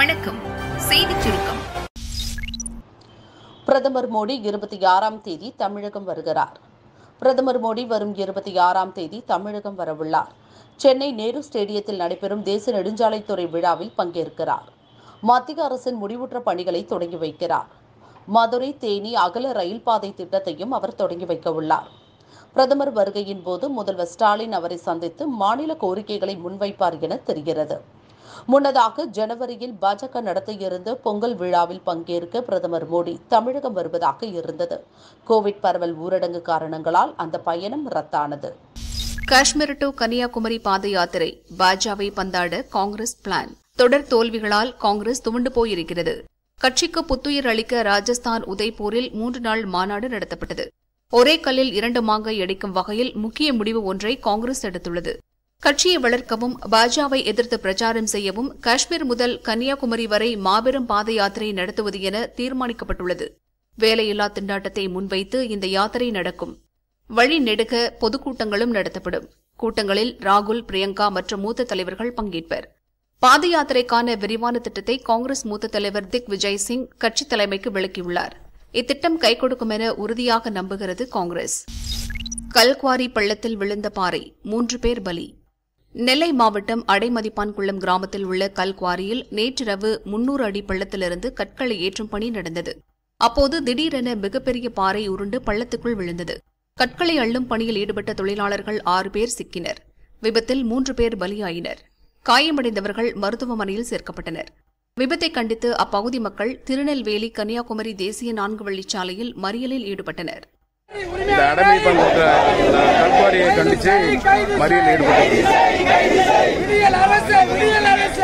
வணக்கம் செய்திச் சுருக்கம் பிரதமர் மோடி இருபத்தி ஆறாம் தேதி தமிழகம் வருகிறார் பிரதமர் மோடி வரும் இருபத்தி ஆறாம் தேதி தமிழகம் வரவுள்ளார் சென்னை நேரு ஸ்டேடியத்தில் நடைபெறும் தேசிய நெடுஞ்சாலைத்துறை விழாவில் பங்கேற்கிறார் மத்திய அரசின் முடிவுற்ற பணிகளை தொடங்கி வைக்கிறார் மதுரை தேனி அகல ரயில் பாதை திட்டத்தையும் அவர் தொடங்கி வைக்க உள்ளார் பிரதமர் வருகையின் போது முதல்வர் ஸ்டாலின் அவரை சந்தித்து மாநில கோரிக்கைகளை முன்வைப்பார் என தெரிகிறது முன்னதாக ஜனவரியில் பாஜக நடத்த இருந்த பொங்கல் விழாவில் பங்கேற்க பிரதமர் மோடி தமிழகம் வருவதாக இருந்தது கோவிட் பரவல் ஊரடங்கு காரணங்களால் அந்த பயணம் ரத்தானது காஷ்மீர் டு கன்னியாகுமரி பாத யாத்திரை பாஜவை பந்தாட காங்கிரஸ் பிளான் தொடர் தோல்விகளால் காங்கிரஸ் துவண்டு போயிருக்கிறது கட்சிக்கு புத்துயிர் அளிக்க ராஜஸ்தான் உதய்பூரில் மூன்று நாள் மாநாடு நடத்தப்பட்டது ஒரே கல்லில் இரண்டு மாங்காய் அடிக்கும் வகையில் முக்கிய முடிவு ஒன்றை காங்கிரஸ் எடுத்துள்ளது கட்சியை வளர்க்கவும் பாஜவை எதிர்த்து பிரச்சாரம் செய்யவும் காஷ்மீர் முதல் கன்னியாகுமரி வரை மாபெரும் பாத யாத்திரை நடத்துவது என தீர்மானிக்கப்பட்டுள்ளது வேலையில்லா திண்டாட்டத்தை முன்வைத்து இந்த யாத்திரை நடக்கும் வழி நெடுக பொதுக்கூட்டங்களும் நடத்தப்படும் கூட்டங்களில் ராகுல் பிரியங்கா மற்றும் மூத்த தலைவர்கள் பங்கேற்பர் பாத யாத்திரைக்கான விரிவான திட்டத்தை காங்கிரஸ் மூத்த தலைவர் திக் விஜய் சிங் கட்சித் தலைமைக்கு விளக்கியுள்ளார் இத்திட்டம் கை கொடுக்கும் என உறுதியாக நம்புகிறது காங்கிரஸ் கல்குவாரி பள்ளத்தில் விழுந்த பாறை மூன்று பேர் பலி நெல்லை மாவட்டம் அடைமதிப்பான்குளம் கிராமத்தில் உள்ள கல்குவாரியில் நேற்றிரவு முன்னூறு அடி பள்ளத்திலிருந்து கற்களை ஏற்றும் பணி நடந்தது அப்போது திடீரென மிகப்பெரிய பாறை உருண்டு பள்ளத்துக்குள் விழுந்தது கற்களை அள்ளும் பணியில் ஈடுபட்ட தொழிலாளர்கள் ஆறு பேர் சிக்கினர் விபத்தில் மூன்று பேர் பலியாயினர் காயமடைந்தவர்கள் மருத்துவமனையில் சேர்க்கப்பட்டனர் விபத்தை கண்டித்து அப்பகுதி மக்கள் திருநெல்வேலி கன்னியாகுமரி தேசிய நான்கு வழிச்சாலையில் மறியலில் ஈடுபட்டனர் இந்த அடைமை பண்ற கல்குவாரியை கண்டிச்சு மறியல் ஈடுபட்டு விடியல் அரசு விடியல் அரசு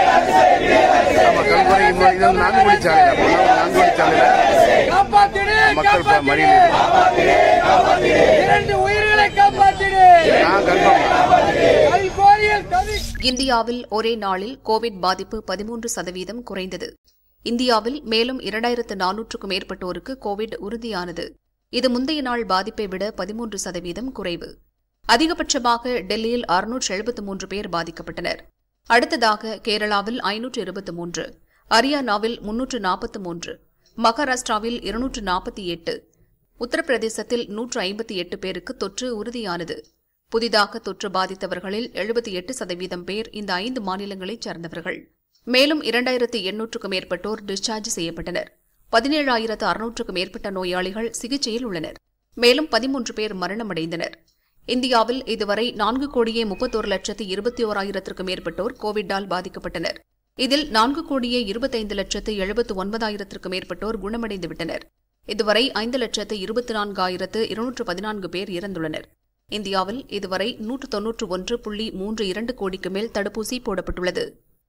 நம்ம கல்குவாரி இது வந்து நான்கு வழி சாலை அப்போல்லாம் நான்கு வழி சாலையில காப்பாத்திடு மக்கள் இப்ப மறியல் ஈடுபட்டு இரண்டு உயிர்களை காப்பாத்திடு நான் கன்ஃபார்ம் கல்கோரியில் தவி இந்தியாவில் ஒரே நாளில் கோவிட் பாதிப்பு பதிமூன்று சதவீதம் குறைந்தது இந்தியாவில் மேலும் இரண்டாயிரத்து நானூற்றுக்கும் மேற்பட்டோருக்கு கோவிட் உறுதியானது இது முந்தைய நாள் பாதிப்பை விட பதிமூன்று சதவீதம் குறைவு அதிகபட்சமாக டெல்லியில் அறுநூற்று எழுபத்து மூன்று பேர் பாதிக்கப்பட்டனர் அடுத்ததாக கேரளாவில் ஐநூற்று இருபத்து மூன்று ஹரியானாவில் முன்னூற்று நாற்பத்து மூன்று மகாராஷ்டிராவில் இருநூற்று நாற்பத்தி எட்டு உத்தரப்பிரதேசத்தில் நூற்று ஐம்பத்தி எட்டு பேருக்கு தொற்று உறுதியானது புதிதாக தொற்று பாதித்தவர்களில் எழுபத்தி எட்டு சதவீதம் பேர் இந்த ஐந்து மாநிலங்களைச் சேர்ந்தவர்கள் மேலும் இரண்டாயிரத்து எண்ணூற்றுக்கும் மேற்பட்டோர் டிஸ்சார்ஜ் செய்யப்பட்டனர் பதினேழாயிரத்து அறுநூற்றுக்கும் மேற்பட்ட நோயாளிகள் சிகிச்சையில் உள்ளனர் மேலும் பதிமூன்று பேர் மரணமடைந்தனர் இந்தியாவில் இதுவரை நான்கு கோடியே முப்பத்தோரு லட்சத்து இருபத்தி ஓராயிரத்திற்கும் மேற்பட்டோர் கோவிட்டால் பாதிக்கப்பட்டனர் இதில் நான்கு கோடியே இருபத்தைந்து லட்சத்து எழுபத்து ஒன்பதாயிரத்திற்கும் மேற்பட்டோர் குணமடைந்துவிட்டனர் இதுவரை ஐந்து லட்சத்து இருபத்தி நான்காயிரத்து இருநூற்று பதினான்கு பேர் இறந்துள்ளனர் இந்தியாவில் இதுவரை நூற்று தொன்னூற்று ஒன்று புள்ளி மூன்று இரண்டு கோடிக்கு மேல் தடுப்பூசி போடப்பட்டுள்ளது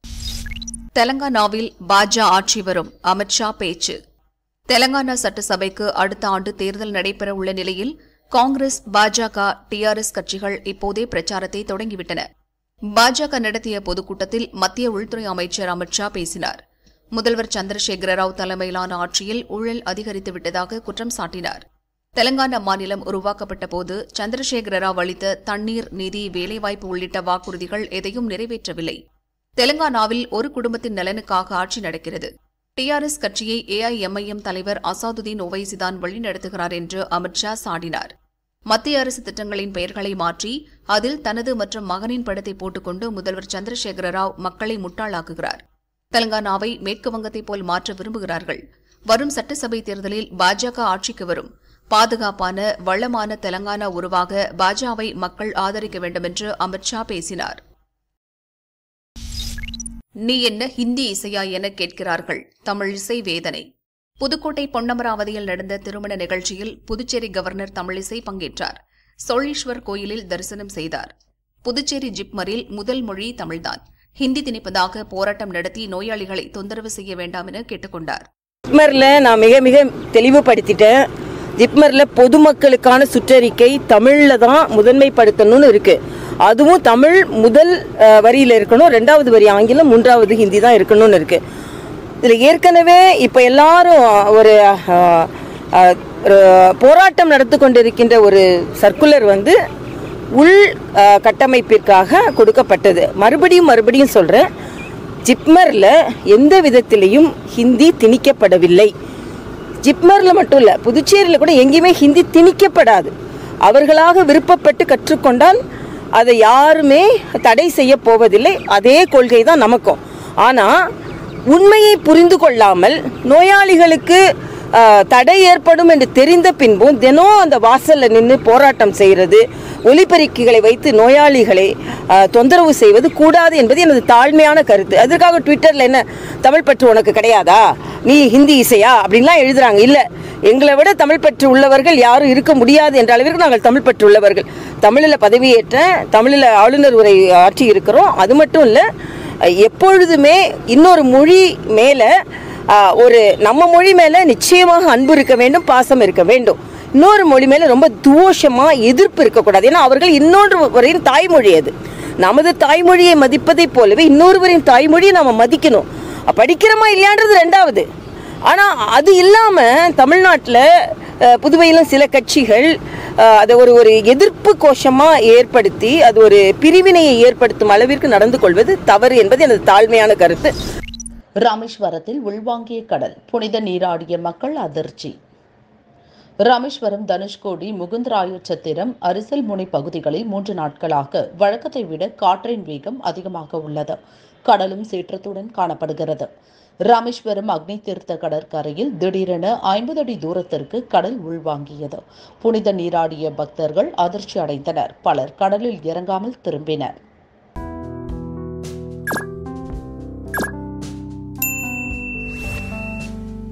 தெலங்கானாவில் பாஜ ஆட்சி வரும் அமித்ஷா பேச்சு தெலங்கானா சட்டசபைக்கு அடுத்த ஆண்டு தேர்தல் நடைபெற உள்ள நிலையில் காங்கிரஸ் பாஜக டிஆர்எஸ் கட்சிகள் இப்போதே பிரச்சாரத்தை தொடங்கிவிட்டன பாஜக நடத்திய பொதுக்கூட்டத்தில் மத்திய உள்துறை அமைச்சர் அமித்ஷா பேசினார் முதல்வர் சந்திரசேகர ராவ் தலைமையிலான ஆட்சியில் ஊழல் அதிகரித்து விட்டதாக குற்றம் சாட்டினார் தெலங்கானா மாநிலம் உருவாக்கப்பட்ட போது சந்திரசேகர ராவ் அளித்த தண்ணீர் நிதி வேலைவாய்ப்பு உள்ளிட்ட வாக்குறுதிகள் எதையும் நிறைவேற்றவில்லை தெலங்கானாவில் ஒரு குடும்பத்தின் நலனுக்காக ஆட்சி நடக்கிறது டிஆர்எஸ் கட்சியை ஏஐஎம்ஐஎம் தலைவர் அசாதுதீன் ஒவைசிதான் வழிநடத்துகிறார் என்று அமித்ஷா சாடினார் மத்திய அரசு திட்டங்களின் பெயர்களை மாற்றி அதில் தனது மற்றும் மகனின் படத்தை போட்டுக்கொண்டு முதல்வர் சந்திரசேகர ராவ் மக்களை முட்டாளாக்குகிறார் தெலங்கானாவை மேற்கு வங்கத்தைப் போல் மாற்ற விரும்புகிறார்கள் வரும் சட்டசபை தேர்தலில் பாஜக ஆட்சிக்கு வரும் பாதுகாப்பான வளமான தெலங்கானா உருவாக பாஜகவை மக்கள் ஆதரிக்க வேண்டும் என்று அமித்ஷா பேசினார் நீ என்ன ஹிந்தி இசையா என கேட்கிறார்கள் தமிழ் இசை வேதனை புதுக்கோட்டை பொன்னமராவதியில் நடந்த திருமண நிகழ்ச்சியில் புதுச்சேரி கவர்னர் தமிழிசை பங்கேற்றார் சோழீஸ்வர் கோயிலில் தரிசனம் செய்தார் புதுச்சேரி ஜிப்மரில் முதல் மொழி தமிழ்தான் ஹிந்தி திணிப்பதாக போராட்டம் நடத்தி நோயாளிகளை தொந்தரவு செய்ய வேண்டாம் என கேட்டுக்கொண்டார் ஜிப்மரில் நான் மிக மிக தெளிவுபடுத்திட்டேன் ஜிப்மரில் பொதுமக்களுக்கான சுற்றறிக்கை தமிழில் தான் முதன்மைப்படுத்தணும்னு இருக்குது அதுவும் தமிழ் முதல் அஹ், வரியில் இருக்கணும் ரெண்டாவது வரி ஆங்கிலம் மூன்றாவது ஹிந்தி தான் இருக்கணும்னு இருக்குது இதில் ஏற்கனவே இப்போ எல்லாரும் ஒரு அஹ், அஹ், ஒரு போராட்டம் நடத்தி கொண்டிருக்கின்ற ஒரு சர்க்குலர் வந்து உள் அஹ், கட்டமைப்பிற்காக கொடுக்கப்பட்டது மறுபடியும் மறுபடியும் சொல்கிறேன் ஜிப்மர்ல எந்த விதத்திலையும் ஹிந்தி திணிக்கப்படவில்லை ஜிப்மர்ல மட்டும் இல்ல புதுச்சேரியில கூட எங்கேயுமே ஹிந்தி திணிக்கப்படாது அவர்களாக விருப்பப்பட்டு கற்றுக்கொண்டால் அதை யாருமே தடை செய்ய போவதில்லை அதே கொள்கை தான் நமக்கும் ஆனா உண்மையை புரிந்து கொள்ளாமல் நோயாளிகளுக்கு ஆஹ், தடை ஏற்படும் என்று தெரிந்த பின்பும் தினம் அந்த வாசல்ல நின்று போராட்டம் செய்கிறது ஒலிபெருக்கிகளை வைத்து நோயாளிகளை ஆஹ், தொந்தரவு செய்வது கூடாது என்பது எனது தாழ்மையான கருத்து அதற்காக ட்விட்டர்ல என்ன தமிழ் பற்று உனக்கு கிடையாதா நீ ஹிந்தி இசையா அப்படின்லாம் எழுதுறாங்க இல்ல எங்களை விட தமிழ் பற்று உள்ளவர்கள் யாரும் இருக்க முடியாது என்ற அளவிற்கு நாங்கள் தமிழ் பற்று உள்ளவர்கள் தமிழில் பதவியேற்ற தமிழில் ஆளுநர் உரை ஆற்றி இருக்கிறோம் அது மட்டும் இல்லை எப்பொழுதுமே இன்னொரு மொழி மேலே ஒரு நம்ம மொழி மேலே நிச்சயமாக அன்பு இருக்க வேண்டும் பாசம் இருக்க வேண்டும் இன்னொரு மொழி மேலே ரொம்ப தூஷமாக எதிர்ப்பு இருக்கக்கூடாது ஏன்னா அவர்கள் இன்னொருவரின் தாய்மொழி அது நமது தாய்மொழியை மதிப்பதைப் போலவே இன்னொருவரின் தாய்மொழியை நம்ம மதிக்கணும் படிக்கிறோமா இல்லையான்றது ரெண்டாவது ஆனால் அது இல்லாமல் தமிழ்நாட்டில் புதுவையிலும் சில கட்சிகள் அஹ், அதை ஒரு ஒரு எதிர்ப்பு கோஷமாக ஏற்படுத்தி அது ஒரு பிரிவினையை ஏற்படுத்தும் அளவிற்கு நடந்து கொள்வது தவறு என்பது எனது தாழ்மையான கருத்து ராமேஸ்வரத்தில் உள்வாங்கிய கடல் புனித நீராடிய மக்கள் அதிர்ச்சி ராமேஸ்வரம் தனுஷ்கோடி முகுந்தராயச்சத்திரம் அரிசல்முனை பகுதிகளில் மூன்று நாட்களாக வழக்கத்தை விட காற்றின் வேகம் அதிகமாக உள்ளது கடலும் சீற்றத்துடன் காணப்படுகிறது ராமேஸ்வரம் அக்னி தீர்த்த கடற்கரையில் திடீரென ஐம்பது அடி தூரத்திற்கு கடல் உள்வாங்கியது புனித நீராடிய பக்தர்கள் அதிர்ச்சி அடைந்தனர் பலர் கடலில் இறங்காமல் திரும்பினர்